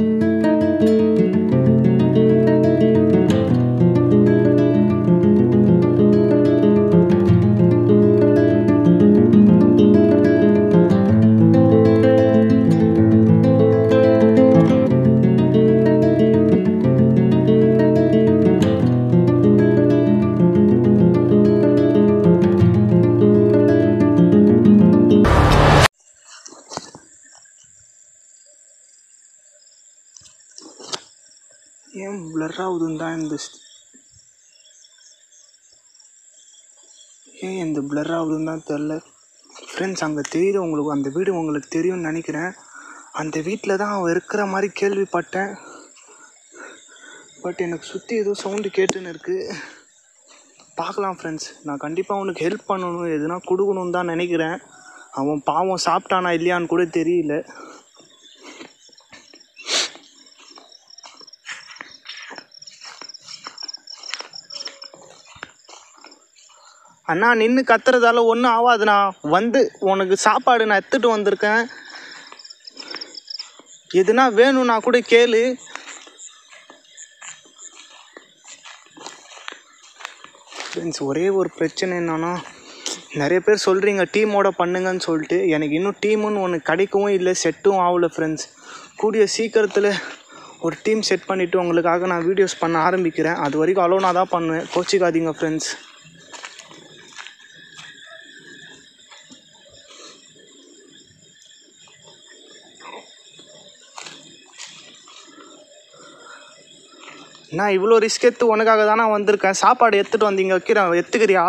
ஏன் blur ஆகுதுன்னு தான் இந்த ஸ்- ஏன் இந்த blur ஆகுதுன்னு தான் தெரில ஃப்ரெண்ட்ஸ் அங்கே தெரியுது உங்களுக்கு அந்த வீடு உங்களுக்கு தெரியும்னு நினைக்கிறேன் அந்த வீட்டில் தான் அவன் இருக்கிற மாதிரி கேள்விப்பட்டேன் பட் எனக்கு சுற்றி ஏதோ சவுண்டு கேட்டுன்னு இருக்குது பார்க்கலாம் ஃப்ரெண்ட்ஸ் நான் கண்டிப்பாக அவனுக்கு ஹெல்ப் பண்ணணும் எதுனா கொடுக்கணும்னு தான் நினைக்கிறேன் அவன் பாவம் சாப்பிட்டானா இல்லையான்னு கூட தெரியல அண்ணா நின்று கத்துறதால ஒன்றும் ஆகாதுண்ணா வந்து உனக்கு சாப்பாடு நான் எடுத்துட்டு வந்திருக்கேன் எதுனா வேணும்னா கூட கேளு ஃப்ரெண்ட்ஸ் ஒரே ஒரு பிரச்சனை என்னன்னா நிறைய பேர் சொல்கிறீங்க டீமோட பண்ணுங்கன்னு சொல்லிட்டு எனக்கு இன்னும் டீமுன்னு ஒன்று கிடைக்கவும் இல்லை செட்டும் ஆகல ஃப்ரெண்ட்ஸ் கூடிய சீக்கிரத்தில் ஒரு டீம் செட் பண்ணிவிட்டு உங்களுக்காக நான் வீடியோஸ் பண்ண ஆரம்பிக்கிறேன் அது வரைக்கும் அலோனாக தான் பண்ணுவேன் கோச்சிக்காதீங்க ஃப்ரெண்ட்ஸ் நான் இவ்வளோ ரிஸ்க் எடுத்து உனக்காக தானே வந்திருக்கேன் சாப்பாடு எடுத்துகிட்டு வந்தீங்க வைக்கிறேன் எடுத்துக்கிறியா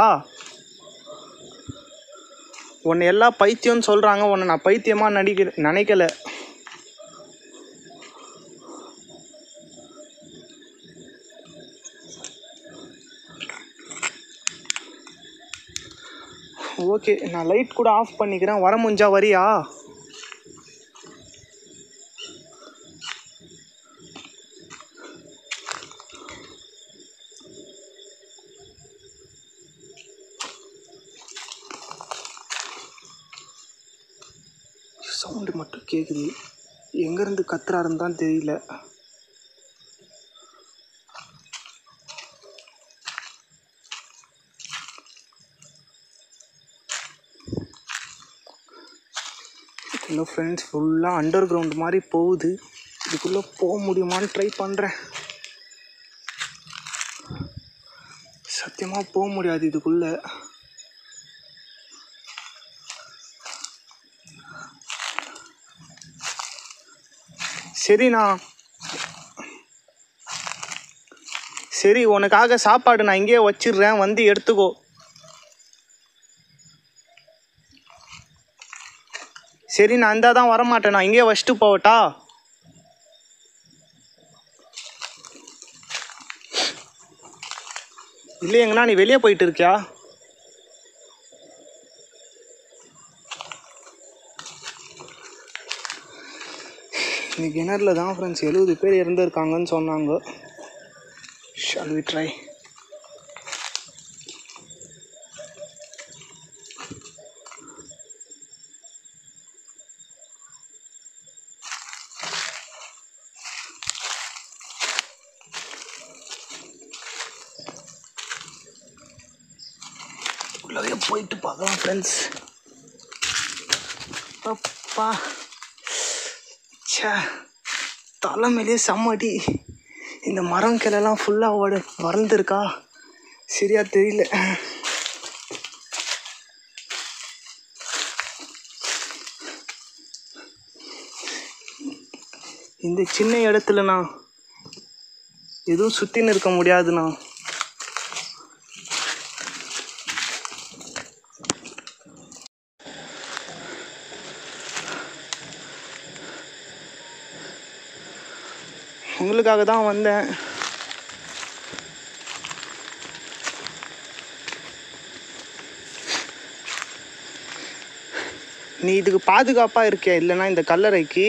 உன்னை எல்லாம் பைத்தியம்னு சொல்கிறாங்க உன்னை நான் பைத்தியமாக நடிக்க நினைக்கல ஓகே நான் லைட் கூட ஆஃப் பண்ணிக்கிறேன் வர முடிஞ்சா வரியா சவுண்டு மட்டும் கேட்குது எங்கேருந்து கத்துறாருன்னு தான் தெரியல ஹலோ ஃப்ரெண்ட்ஸ் ஃபுல்லாக அண்டர் கிரவுண்ட் மாதிரி போகுது இதுக்குள்ளே போக முடியுமான்னு ட்ரை பண்ணுறேன் சத்தியமாக போக முடியாது இதுக்குள்ளே சரிண்ணா சரி உனக்காக சாப்பாடு நான் இங்கேயே வச்சிடுறேன் வந்து எடுத்துக்கோ சரி நான் இருந்தால் தான் வரமாட்டேன் நான் இங்கேயே வச்சுட்டு போவட்டா இல்லையங்கண்ணா நீ வெளியே போயிட்டு இருக்கியா இந்த கிணறுல தான் ஃப்ரெண்ட்ஸ் எழுபது பேர் இறந்துருக்காங்கன்னு சொன்னாங்க ஷால் வி ட்ரை உள்ளவே போயிட்டு பார்க்கலாம் ஃப்ரெண்ட்ஸ் அப்பா ச்சே தலை மேலேயே செம்மடி இந்த மரம் கிளைலாம் ஃபுல்லாக வட வறந்துருக்கா சரியா தெரியல இந்த சின்ன இடத்துலண்ணா எதுவும் சுற்றின்னு இருக்க முடியாதுண்ணா உங்களுக்காக தான் வந்தேன் நீ இதுக்கு பாதுகாப்பாக இருக்கியா இல்லைன்னா இந்த கல்லறைக்கு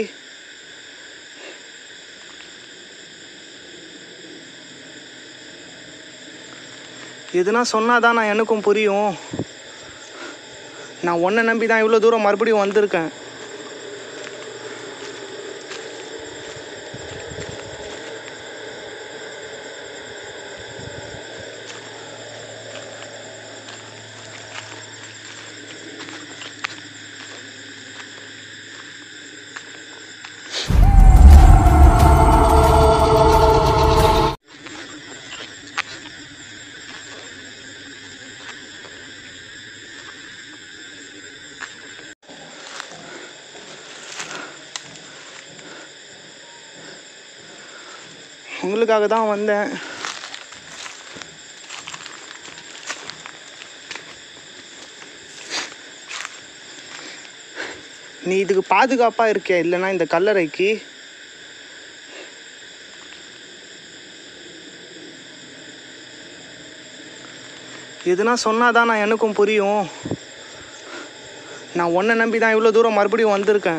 எதுனா சொன்னாதான் நான் எனக்கும் புரியும் நான் உன்னை நம்பி தான் இவ்வளோ தூரம் மறுபடியும் வந்திருக்கேன் உங்களுக்காக தான் வந்தேன் நீ இதுக்கு பாதுகாப்பாக இருக்கியா இல்லைன்னா இந்த கல்லறைக்கு எதுனா சொன்னாதான் நான் எனக்கும் புரியும் நான் உன்னை நம்பி தான் இவ்வளோ தூரம் மறுபடியும் வந்திருக்கேன்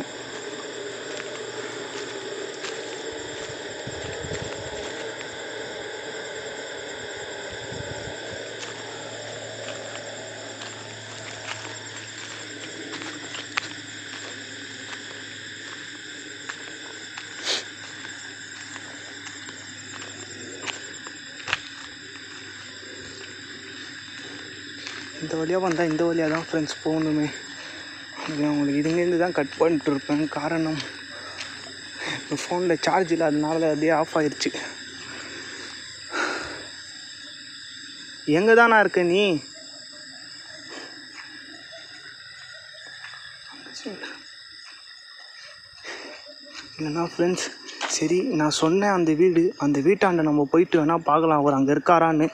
இந்த வழியாக வந்தால் இந்த வழியாக தான் ஃப்ரெண்ட்ஸ் போகணுமே அது அவங்களுக்கு இதுங்கேருந்து தான் கட் பண்ணிட்டு இருப்பேன் காரணம் இப்போ ஃபோனில் சார்ஜ் இல்லாதனால அப்படியே ஆஃப் ஆயிடுச்சு எங்கே தானா இருக்க நீ இல்லைன்னா ஃப்ரெண்ட்ஸ் சரி நான் சொன்னேன் அந்த வீடு அந்த வீட்டாண்ட நம்ம போயிட்டு வேணால் பார்க்கலாம் அவர் அங்கே இருக்காரான்னு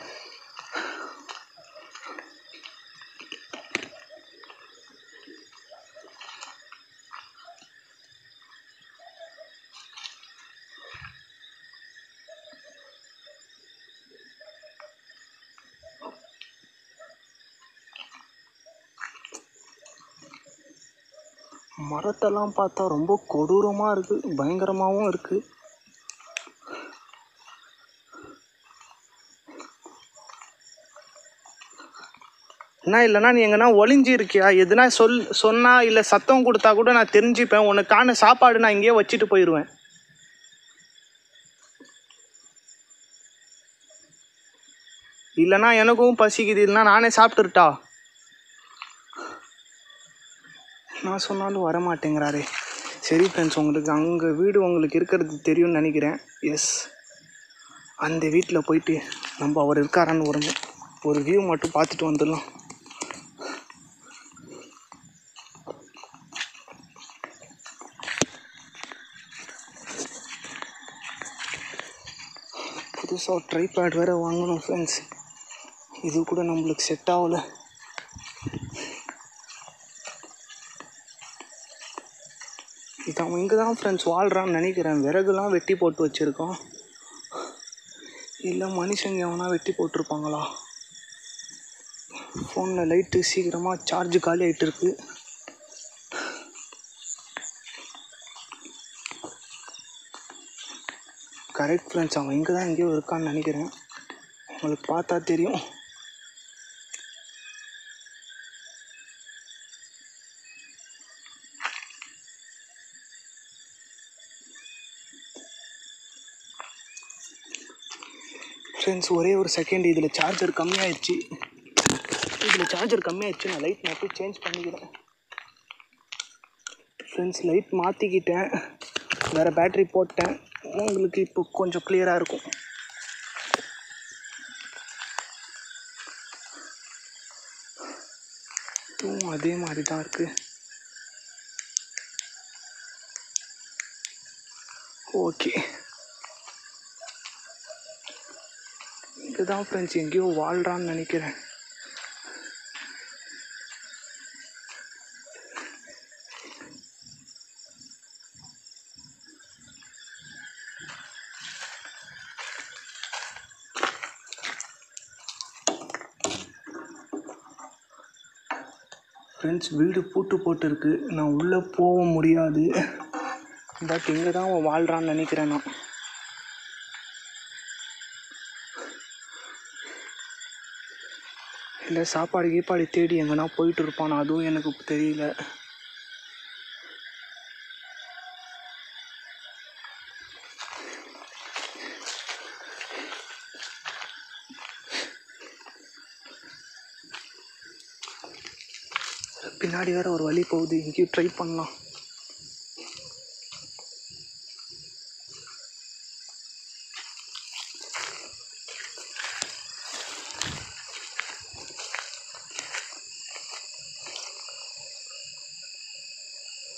மரத்தெல்லாம் பார்த்தா ரொம்ப கொடூரமாக இருக்குது பயங்கரமாகவும் இருக்குது என்ன இல்லைன்னா நீ எங்கன்னா ஒளிஞ்சு இருக்கியா எதுனா சொல் சொன்னா இல்லை சத்தம் கொடுத்தா கூட நான் தெரிஞ்சுப்பேன் உனக்கான சாப்பாடு நான் இங்கேயே வச்சுட்டு போயிடுவேன் இல்லைன்னா எனக்கும் பசிக்குது இல்லைன்னா நானே சாப்பிட்டுருட்டா நான் சொன்னாலும் வர மாட்டேங்கிறாரே சரி ஃப்ரெண்ட்ஸ் உங்களுக்கு அங்கே வீடு உங்களுக்கு இருக்கிறது தெரியும்னு நினைக்கிறேன் எஸ் அந்த வீட்டில் போயிட்டு நம்ம அவர் இருக்காரான்னு ஒரு ஒரு வியூ மட்டும் பார்த்துட்டு வந்துடலாம் புதுசாக ஒரு ட்ரைபேட் வேறு வாங்கணும் ஃப்ரெண்ட்ஸ் இது கூட நம்மளுக்கு செட் ஆகலை இது அவன் இங்கே தான் ஃப்ரெண்ட்ஸ் வாழ்கிறான்னு நினைக்கிறேன் விறகுலாம் வெட்டி போட்டு வச்சுருக்கோம் இல்லை மனுஷங்க எவனா வெட்டி போட்டிருப்பாங்களா ஃபோனில் லைட்டு சீக்கிரமாக சார்ஜ் காலி ஆகிட்டு இருக்கு கரெக்ட் ஃப்ரெண்ட்ஸ் அவன் இங்கே தான் எங்கேயோ இருக்கான்னு நினைக்கிறேன் உங்களுக்கு பார்த்தா தெரியும் ஃப்ரெண்ட்ஸ் ஒரே ஒரு செகண்ட் இதில் சார்ஜர் கம்மியாயிடுச்சு இதில் சார்ஜர் கம்மியாயிடுச்சு நான் லைட் மட்டும் சேஞ்ச் பண்ணிக்கிறேன் ஃப்ரெண்ட்ஸ் லைட் மாற்றிக்கிட்டேன் வேறு பேட்ரி போட்டேன் உங்களுக்கு இப்போ கொஞ்சம் கிளியராக இருக்கும் இதுவும் அதே மாதிரி தான் இருக்குது ஓகே இங்கே தான் ஃப்ரெண்ட்ஸ் எங்கேயோ வாழ்கிறான்னு நினைக்கிறேன் ஃப்ரெண்ட்ஸ் வீடு பூட்டு போட்டிருக்கு நான் உள்ளே போக முடியாது பட் இங்கே தான் அவன் வாழ்கிறான்னு நினைக்கிறேன் நான் இல்லை சாப்பாடு கீப்பாடு தேடி எங்கன்னா போயிட்டு இருப்பான் அதுவும் எனக்கு தெரியல பின்னாடி வேற ஒரு வழி போகுது இங்கேயும் ட்ரை பண்ணலாம்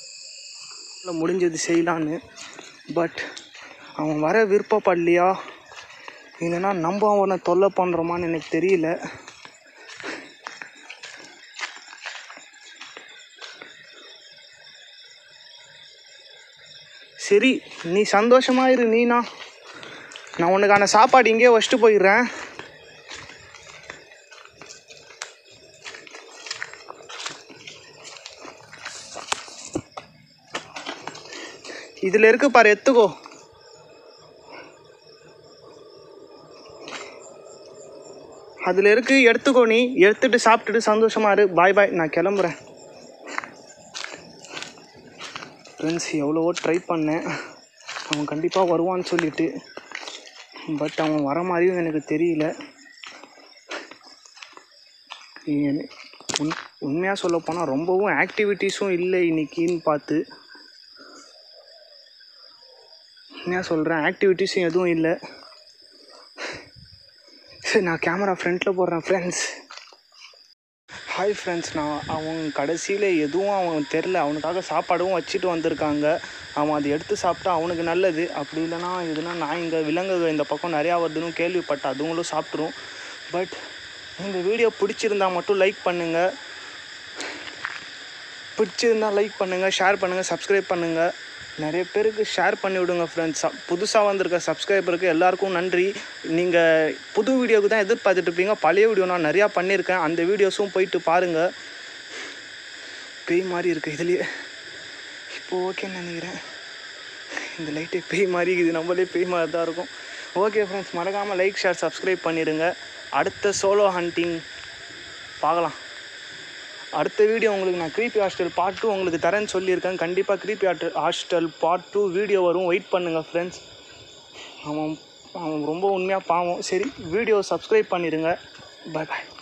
முடிஞ்சது செய்யலான்னு பட் அவன் வர விருப்பப்படலையா இல்லைன்னா நம்ம அவனை தொல்லை பண்ணுறோமான்னு எனக்கு தெரியல சரி நீ சந்தோஷமா இரு நீனா நான் உனக்கான சாப்பாடு இங்கேயே வச்சுட்டு போயிடுறேன் இதில் இருக்கு பாரு எத்துக்கோ அதில் இருக்கு எடுத்துக்கோ நீ எடுத்துட்டு சாப்பிட்டுட்டு சந்தோஷமா இரு பாய் பாய் நான் கிளம்புறேன் ஃப்ரெண்ட்ஸ் எவ்வளவோ ட்ரை பண்ணேன் அவன் கண்டிப்பாக வருவான்னு சொல்லிட்டு பட் அவன் வர மாதிரியும் எனக்கு தெரியல என்- உண் உண்மையாக சொல்ல போனால் ரொம்பவும் ஆக்டிவிட்டீஸும் இல்லை இன்னைக்கின்னு பார்த்து உண்மையாக சொல்கிறேன் ஆக்டிவிட்டீஸும் எதுவும் இல்லை சரி நான் கேமரா ஃப்ரண்ட்டில் போடுறேன் ஃப்ரெண்ட்ஸ் ஹாய் ஃப்ரெண்ட்ஸ் நான் அவன் கடைசியில் எதுவும் அவன் தெரில அவனுக்காக சாப்பாடும் வச்சுட்டு வந்திருக்காங்க அவன் அதை எடுத்து சாப்பிட்டா அவனுக்கு நல்லது அப்படி இல்லைன்னா எதுனா நான் இங்கே விலங்குகள் இந்த பக்கம் நிறையா வருதுன்னு கேள்விப்பட்டேன் அதுங்களும் சாப்பிட்ரும் பட் இந்த வீடியோ பிடிச்சிருந்தா மட்டும் லைக் பண்ணுங்கள் பிடிச்சிருந்தா லைக் பண்ணுங்கள் ஷேர் பண்ணுங்கள் சப்ஸ்கிரைப் பண்ணுங்கள் நிறைய பேருக்கு ஷேர் பண்ணி விடுங்க ஃப்ரெண்ட்ஸ் புதுசாக வந்திருக்க சப்ஸ்கிரைபருக்கு எல்லாருக்கும் நன்றி நீங்கள் புது வீடியோவுக்கு தான் எதிர்பார்த்துட்டு இருப்பீங்க பழைய வீடியோ நான் நிறையா பண்ணியிருக்கேன் அந்த வீடியோஸும் போயிட்டு பாருங்கள் பேய் மாதிரி இருக்குது இதுலேயே இப்போ ஓகேன்னு நினைக்கிறேன் இந்த லைட்டே பேய் மாதிரி இருக்குது நம்மளே பேய் மாதிரி தான் இருக்கும் ஓகே ஃப்ரெண்ட்ஸ் மறக்காமல் லைக் ஷேர் சப்ஸ்கிரைப் பண்ணிடுங்க அடுத்த சோலோ ஹண்டிங் பார்க்கலாம் அடுத்த வீடியோ உங்களுக்கு நான் க்ரீப்பி ஹாஸ்டல் பார்ட் டூ உங்களுக்கு தரேன்னு சொல்லியிருக்கேன் கண்டிப்பாக creepy hostel part two video வரும் வெயிட் பண்ணுங்கள் ஃப்ரெண்ட்ஸ் அவன் அவன் ரொம்ப உண்மையாக பாவம் சரி வீடியோ சப்ஸ்கிரைப் பண்ணிடுங்க பை பாய்